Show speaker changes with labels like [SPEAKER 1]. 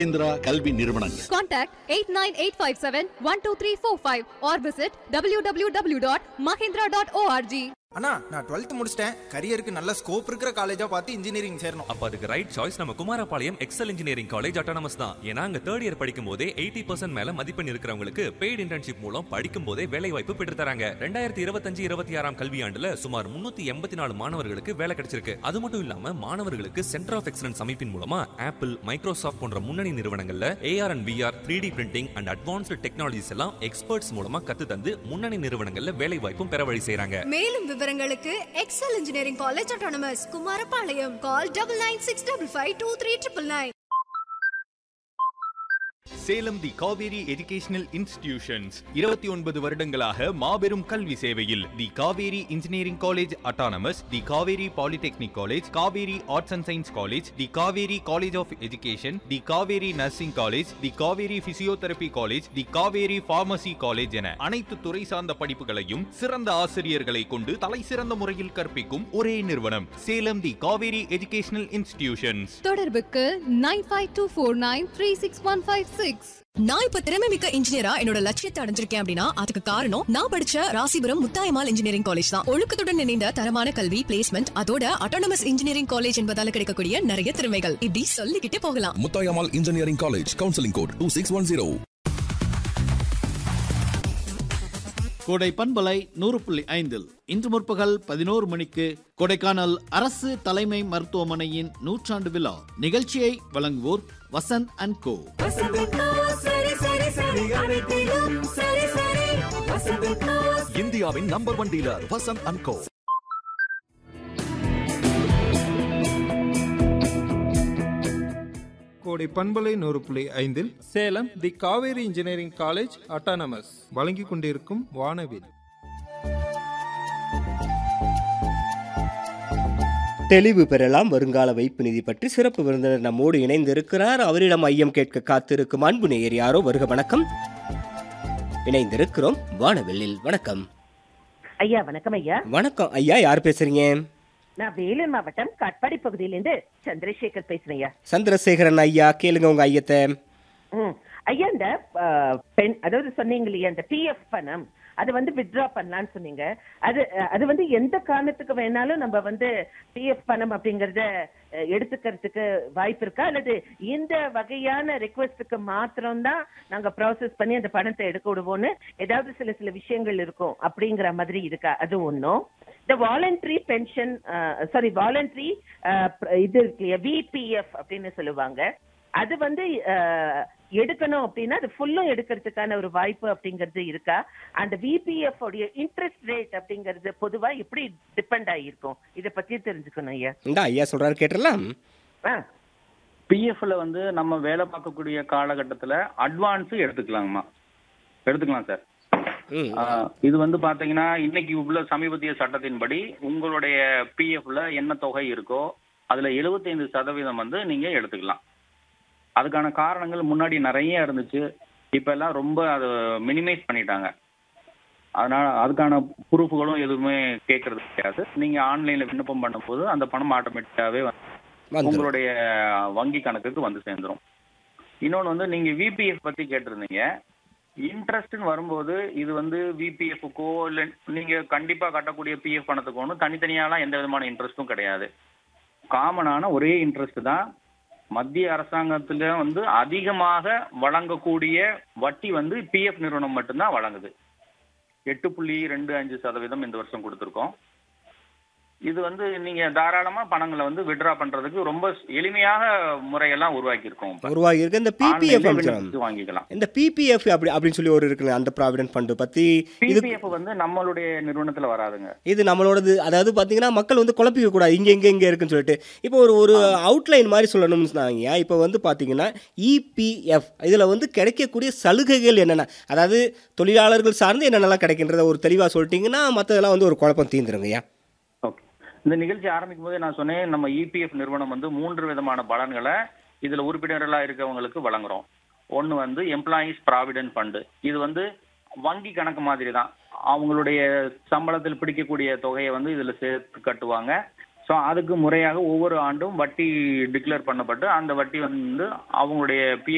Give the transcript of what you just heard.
[SPEAKER 1] இந்திரா கல்வி நிறுவனங்கள்
[SPEAKER 2] Contact 89857-12345 or visit www.mahindra.org.
[SPEAKER 3] அண்ணா நான் டுவெல்த் முடிச்சிட்டேன் கரியருக்கு நல்ல ஸ்கோப் இருக்கிற காலேஜா பார்த்து இன்ஜினியரிங் சேரணும்
[SPEAKER 4] அப்ப அதுக்கு ரைட் சாய்ஸ் நம்ம Kumarapalayam Excel engineering college autonomous தான் ஏன்னா அங்க தேர்ட் இயர் படிக்கும் போதே எயிட்டி பர்சன்ட் மேல மதிப்பெண் இருக்கிறவங்களுக்கு பெய்ட் இன்டர்ன்ஷிப் மூலம் படிக்கும் போதே வேலை வாய்ப்பு பெற்று தராங்க ரெண்டாயிரத்தி இருபத்தஞ்சு இருபத்தி ஆறாம் கல்வியாண்டுல சுமார் முன்னூத்தி எண்பத்தி நாலு மாணவர்களுக்கு வேலை கிடைச்சிருக்கு அது மட்டும் இல்லாம மாணவர்களுக்கு சென்டர் ஆஃப் எக்ஸலன்ஸ் அமைப்பின் மூலமா ஆப்பிள் மைக்ரோசாஃப்ட் போன்ற முன்னணி நிறுவனங்கள்ல AR and VR three D printing and advanced technologies எல்லாம் எக்ஸ்பர்ட்ஸ் மூலமா கத்து தந்து முன்னணி நிறுவனங்கள்ல வேலை வாய்ப்பும் பெற வழி செய்றாங்க
[SPEAKER 5] மேலும் விவரங்களுக்கு Excel engineering college autonomous Kumarapalayam call double nine six double five two three triple nine
[SPEAKER 6] Salem the Kavery educational institutions இருபத்தி ஒன்பது வருடங்களாக மாபெரும் கல்வி சேவையில் the Kavery engineering college autonomous the Kavery polytechnic college Kavery arts and science college the Kavery college of education the Kavery nursing college the Kavery physiotherapy college the Kavery pharmacy college என அனைத்து துறை சார்ந்த படிப்புகளையும் சிறந்த ஆசிரியர்களை கொண்டு தலை சிறந்த முறையில் கற்பிக்கும் ஒரே நிறுவனம் Salem the Kavery educational institutions
[SPEAKER 2] தொடர்புக்கு 9524936156
[SPEAKER 7] நான் இப்ப திறமை மிக்க இன்ஜினியரா என்னோட லட்சியத்தை அடைஞ்சிருக்கேன் அப்படின்னா அதுக்கு காரணம் நான் படிச்ச ராசிபுரம் முத்தாயமால் இன்ஜினியரிங் காலேஜ் தான் ஒழுக்கத்துடன் இணைந்த தரமான கல்வி பிளேஸ்மெண்ட் அதோட அட்டானமஸ் இன்ஜினியரிங் காலேஜ் என்பதால கிடைக்கக்கூடிய நிறைய திறமைகள் இப்படி சொல்லிக்கிட்டே போகலாம்
[SPEAKER 8] Muthayammal engineering college counselling code two six one zero
[SPEAKER 1] Kodai பண்பலை நூறு புள்ளி ஐந்தில் இன்று முற்பகல் பதினோரு மணிக்கு கொடைக்கானல் அரசு தலைமை மருத்துவமனையின் நூற்றாண்டு விழா நிகழ்ச்சியை வழங்குவோர் வசந்த் அண்ட் கோ
[SPEAKER 8] இந்தியாவின் number one dealer Vasanth and co
[SPEAKER 9] Kodai பண்பலை நூறு புள்ளி ஐந்தில் Salem the Kavery engineering college autonomous வழங்கிக் கொண்டிருக்கும் வானவில்
[SPEAKER 10] தெளிவு பெறலாம் வருங்கால வைப்பு நிதி பற்றி சிறப்பு விருந்தினர் நம்மோடு இணைந்திருக்கிறார் அவரிடம் ஐயம் கேட்க காத்திருக்கும் அன்பு நேயர் யாரோ வருக வணக்கம் இணைந்திருக்கிறோம் வானவெல்லில் வணக்கம்
[SPEAKER 11] ஐயா வணக்கம் ஐயா
[SPEAKER 10] வணக்கம் ஐயா யார் பேசுறீங்க
[SPEAKER 11] நான் வேலூர் மாவட்டம் காட்பாடி பகுதியிலிருந்து சந்திரசேகர் பேசுறேன் ஐயா
[SPEAKER 10] சந்திரசேகரன் ஐயா கேளுங்க உங்க ஐயத்தை
[SPEAKER 11] ம். ஐயா இந்த அஹ், பெண் அதாவது சொன்னீங்க இல்லையா இந்த பிஎஃப் பணம் அது வந்து வித்ட்ரா பண்ணலாம்னு சொன்னீங்க அது அஹ், அது வந்து எந்த காரணத்துக்கு வேணாலும் நம்ம வந்து பிஎஃப் பணம் அப்படிங்கறத அஹ், எடுத்துக்கிறதுக்கு வாய்ப்பு இருக்கா அல்லது இந்த வகையான ரெக்வஸ்டுக்கு மாத்திரம்தான் நாங்க ப்ராசஸ் பண்ணி அந்த பணத்தை எடுக்க விடுவோம்னு ஏதாவது சில சில விஷயங்கள் இருக்கும் அப்படிங்கிற மாதிரி இருக்கா அது ஒன்றும் இந்த வாலண்டரி பென்ஷன் சாரி வாலண்டரி இது இருக்கு இல்லையா விபிஎஃப் அப்படின்னு சொல்லுவாங்க அது வந்து அஹ், எடுக்கணும் அப்படின்னா அது ஃபுல்லும் எடுக்கிறதுக்கான ஒரு வாய்ப்பு அப்படிங்கிறது இருக்கா அந்த விபிஎஃப் உடைய இன்ட்ரெஸ்ட் ரேட் அப்படிங்கிறது பொதுவா எப்படி டிபெண்ட் ஆகிருக்கும் இதை பத்தி தெரிஞ்சுக்கணும் ஐயா
[SPEAKER 10] இந்த ஐயா சொல்றாரு கேட்டுடலாம்
[SPEAKER 11] ஆ
[SPEAKER 12] பிஎஃப்ல வந்து நம்ம வேலை பார்க்கக்கூடிய காலகட்டத்தில் அட்வான்ஸ் எடுத்துக்கலாங்கம்மா எடுத்துக்கலாம் சார்
[SPEAKER 10] ம்.
[SPEAKER 12] ஆஹ் இது வந்து பாத்தீங்கன்னா இன்னைக்கு உள்ள சமீபத்திய சட்டத்தின்படி உங்களுடைய பிஎஃப்ல என்ன தொகை இருக்கோ அதுல 75% சதவீதம் வந்து நீங்க எடுத்துக்கலாம் அதுக்கான காரணங்கள் முன்னாடி நிறைய இருந்துச்சு இப்ப எல்லாம் ரொம்ப அதை மினிமைஸ் பண்ணிட்டாங்க அதனால அதுக்கான ப்ரூஃப்களும் எதுவுமே கேட்கறது கிடையாது நீங்க ஆன்லைன்ல விண்ணப்பம் பண்ணும்போது அந்த பணம் ஆட்டோமேட்டிக்காவே
[SPEAKER 10] வந்துரும்.
[SPEAKER 12] உங்களுடைய வங்கி கணக்குக்கு வந்து சேர்ந்துரும் இன்னொன்று வந்து நீங்க விபிஎஃப் பத்தி கேட்டிருந்தீங்க இன்ட்ரெஸ்ட்னு வரும்போது இது வந்து விபிஎஃப்க்கோ இல்லை நீங்க கண்டிப்பா கட்டக்கூடிய பிஎஃப் பணத்துக்கு ஒன்றும் தனித்தனியாலாம் எந்த விதமான இன்ட்ரெஸ்ட்டும் கிடையாது காமனான ஒரே இன்ட்ரெஸ்ட் தான் மத்திய அரசாங்கத்துல வந்து அதிகமாக வழங்கக்கூடிய வட்டி வந்து பிஎஃப் நிறுவனம் மட்டும்தான் வழங்குது எட்டு புள்ளி ரெண்டு அஞ்சு சதவீதம் இந்த வருஷம் கொடுத்துருக்கோம் இது வந்து நீங்க தாராளமா பணங்களை வந்து விட்ரா பண்றதுக்கு ரொம்ப எளிமையாக முறையெல்லாம் உருவாக்கி இருக்கோம் இப்ப.
[SPEAKER 10] உருவாகி இருக்கு இந்த பிபிஎஃப்
[SPEAKER 12] ஆன்லைன்ல விண்ணப்பிச்சு வாங்கிக்கலாம்
[SPEAKER 10] இந்த பிபிஎஃப் அப்படி அப்படின்னு சொல்லி ஒரு இருக்குல்ல அந்த ப்ராவிடன்ட் ஃபண்ட் பத்தி இது
[SPEAKER 12] பிபிஎஃப் வந்து நம்மளுடைய நிறுவனத்துல வராதுங்க
[SPEAKER 10] இது நம்மளோடது அதாவது பார்த்தீங்கன்னா மக்கள் வந்து குழப்பிக்க கூடாது இங்கே இங்கே இங்கே இருக்குன்னு சொல்லிட்டு இப்போ ஒரு ஒரு அவுட்லைன் மாதிரி சொல்லணும்னு சொன்னாங்க இப்போ வந்து பார்த்தீங்கன்னா இபிஎஃப் இதில் வந்து கிடைக்கக்கூடிய சலுகைகள் என்னென்ன அதாவது தொழிலாளர்கள் சார்ந்து என்னென்னலாம் கிடைக்கின்றத ஒரு தெளிவாக சொல்லிட்டீங்கன்னா மற்றதெல்லாம் வந்து ஒரு குழப்பம் தீந்துருங்கய்யா
[SPEAKER 12] ஓகே இந்த நிகழ்ச்சி ஆரம்பிக்கும் போதே நான் சொன்னேன் நம்ம இபிஎஃப் நிறுவனம் வந்து மூன்று விதமான பலன்களை இதுல உறுப்பினர்களா இருக்கவங்களுக்கு வழங்குறோம் ஒன்னு வந்து எம்ப்ளாயீஸ் ப்ராவிடென்ட் ஃபண்டு இது வந்து வங்கி கணக்கு மாதிரி தான் அவங்களுடைய சம்பளத்தில் பிடிக்கக்கூடிய தொகையை வந்து இதுல சேர்த்து கட்டுவாங்க ஸோ அதுக்கு முறையாக ஒவ்வொரு ஆண்டும் வட்டி டிக்ளேர் பண்ணப்பட்டு அந்த வட்டி வந்து அவங்களுடைய பி